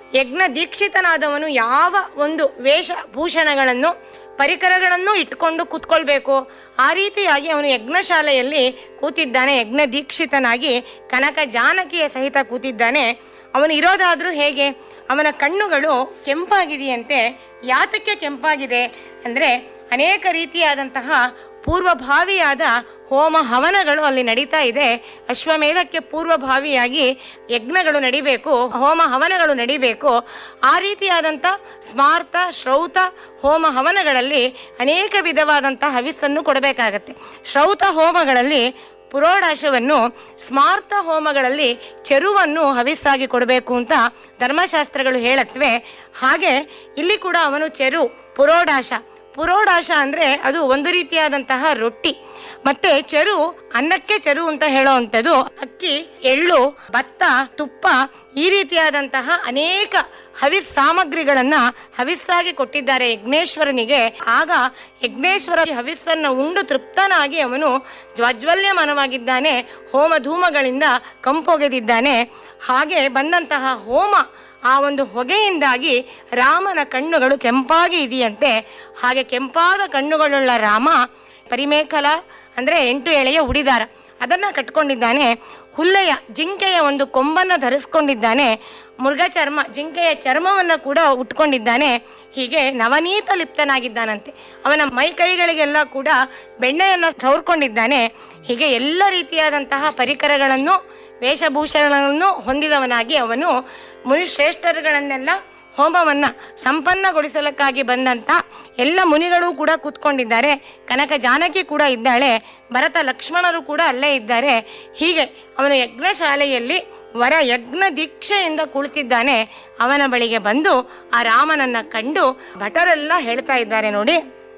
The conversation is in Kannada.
ಯಜ್ಞ ದೀಕ್ಷಿತನಾದವನು ಯಾವ ಒಂದು ವೇಷಭೂಷಣಗಳನ್ನು ಪರಿಕರಗಳನ್ನು ಇಟ್ಕೊಂಡು ಕೂತ್ಕೊಳ್ಬೇಕು ಆ ರೀತಿಯಾಗಿ ಅವನು ಯಜ್ಞಶಾಲೆಯಲ್ಲಿ ಕೂತಿದ್ದಾನೆ ಯಜ್ಞ ದೀಕ್ಷಿತನಾಗಿ ಕನಕ ಜಾನಕಿಯ ಸಹಿತ ಕೂತಿದ್ದಾನೆ ಅವನು ಇರೋದಾದ್ರೂ ಹೇಗೆ ಅವನ ಕಣ್ಣುಗಳು ಕೆಂಪಾಗಿದೆಯಂತೆ ಯಾತಕ್ಕೆ ಕೆಂಪಾಗಿದೆ ಅಂದರೆ ಅನೇಕ ರೀತಿಯಾದಂತಹ ಪೂರ್ವಭಾವಿಯಾದ ಹೋಮ ಹವನಗಳು ಅಲ್ಲಿ ನಡೀತಾ ಇದೆ ಅಶ್ವಮೇಧಕ್ಕೆ ಪೂರ್ವಭಾವಿಯಾಗಿ ಯಜ್ಞಗಳು ನಡಿಬೇಕು ಹೋಮ ಹವನಗಳು ನಡಿಬೇಕು ಆ ರೀತಿಯಾದಂಥ ಸ್ಮಾರ್ತ ಶ್ರೌತ ಹೋಮ ಹವನಗಳಲ್ಲಿ ಅನೇಕ ವಿಧವಾದಂಥ ಹವಿಸ್ಸನ್ನು ಕೊಡಬೇಕಾಗತ್ತೆ ಶ್ರೌತ ಹೋಮಗಳಲ್ಲಿ ಪುರೋಡಾಶವನ್ನು ಸ್ಮಾರ್ತ ಹೋಮಗಳಲ್ಲಿ ಚೆರುವನ್ನು ಹವಿಸ್ಸಾಗಿ ಕೊಡಬೇಕು ಅಂತ ಧರ್ಮಶಾಸ್ತ್ರಗಳು ಹೇಳತ್ವೆ ಹಾಗೆ ಇಲ್ಲಿ ಕೂಡ ಅವನು ಚೆರು ಪುರೋಡಾಶ ಪುರೋಡಾಶ ಅಂದರೆ ಅದು ಒಂದು ರೀತಿಯಾದಂತಹ ರೊಟ್ಟಿ ಮತ್ತೆ ಚೆರು ಅನ್ನಕ್ಕೆ ಚೆರು ಅಂತ ಹೇಳೋವಂಥದ್ದು ಅಕ್ಕಿ ಎಳ್ಳು ಭತ್ತ ತುಪ್ಪ ಈ ರೀತಿಯಾದಂತಹ ಅನೇಕ ಹವಿಸ್ ಸಾಮಗ್ರಿಗಳನ್ನ ಹವಿಸ್ಸಾಗಿ ಕೊಟ್ಟಿದ್ದಾರೆ ಯಜ್ಞೇಶ್ವರನಿಗೆ ಆಗ ಯಜ್ಞೇಶ್ವರ ಈ ಹವಿಸ್ಸನ್ನು ಉಂಡು ತೃಪ್ತನಾಗಿ ಅವನು ಜ್ವಾಜ್ವಲ್ಯಮಾನವಾಗಿದ್ದಾನೆ ಹೋಮ ಧೂಮಗಳಿಂದ ಕಂಪೊಗೆದಿದ್ದಾನೆ ಹಾಗೆ ಬಂದಂತಹ ಹೋಮ ಆ ಒಂದು ಹೊಗೆಯಿಂದಾಗಿ ರಾಮನ ಕಣ್ಣುಗಳು ಕೆಂಪಾಗಿ ಇದೆಯಂತೆ ಹಾಗೆ ಕೆಂಪಾದ ಕಣ್ಣುಗಳುಳ್ಳ ರಾಮ ಪರಿಮೇಖಲ ಅಂದರೆ ಎಂಟು ಎಳೆಯ ಉಡಿದಾರ ಅದನ್ನ ಕಟ್ಕೊಂಡಿದ್ದಾನೆ ಹುಲ್ಲೆಯ ಜಿಂಕೆಯ ಒಂದು ಕೊಂಬನ್ನು ಧರಿಸ್ಕೊಂಡಿದ್ದಾನೆ ಮೃಗ ಚರ್ಮ ಜಿಂಕೆಯ ಚರ್ಮವನ್ನು ಕೂಡ ಉಟ್ಕೊಂಡಿದ್ದಾನೆ ಹೀಗೆ ನವನೀತ ಲಿಪ್ತನಾಗಿದ್ದಾನಂತೆ ಅವನ ಮೈ ಕೈಗಳಿಗೆಲ್ಲ ಕೂಡ ಬೆಣ್ಣೆಯನ್ನು ಸವರ್ಕೊಂಡಿದ್ದಾನೆ ಹೀಗೆ ಎಲ್ಲ ರೀತಿಯಾದಂತಹ ಪರಿಕರಗಳನ್ನು ವೇಷಭೂಷಣಗಳನ್ನು ಹೊಂದಿದವನಾಗಿ ಅವನು ಮುನಿಶ್ರೇಷ್ಠರುಗಳನ್ನೆಲ್ಲ ಹೋಮವನ್ನ ಸಂಪನ್ನಗೊಳಿಸಲಕ್ಕಾಗಿ ಬಂದಂತ ಎಲ್ಲ ಮುನಿಗಳು ಕೂಡ ಕೂತ್ಕೊಂಡಿದ್ದಾರೆ ಕನಕ ಜಾನಕಿ ಕೂಡ ಇದ್ದಾಳೆ ಭರತ ಲಕ್ಷ್ಮಣರು ಕೂಡ ಅಲ್ಲೇ ಇದ್ದಾರೆ ಹೀಗೆ ಅವನ ಯಜ್ಞಶಾಲೆಯಲ್ಲಿ ವರ ಯಜ್ಞ ದೀಕ್ಷೆಯಿಂದ ಕುಳಿತಿದ್ದಾನೆ ಅವನ ಬಳಿಗೆ ಬಂದು ಆ ರಾಮನನ್ನ ಕಂಡು ಭಟರೆಲ್ಲ ಹೇಳ್ತಾ ಇದ್ದಾರೆ ನೋಡಿ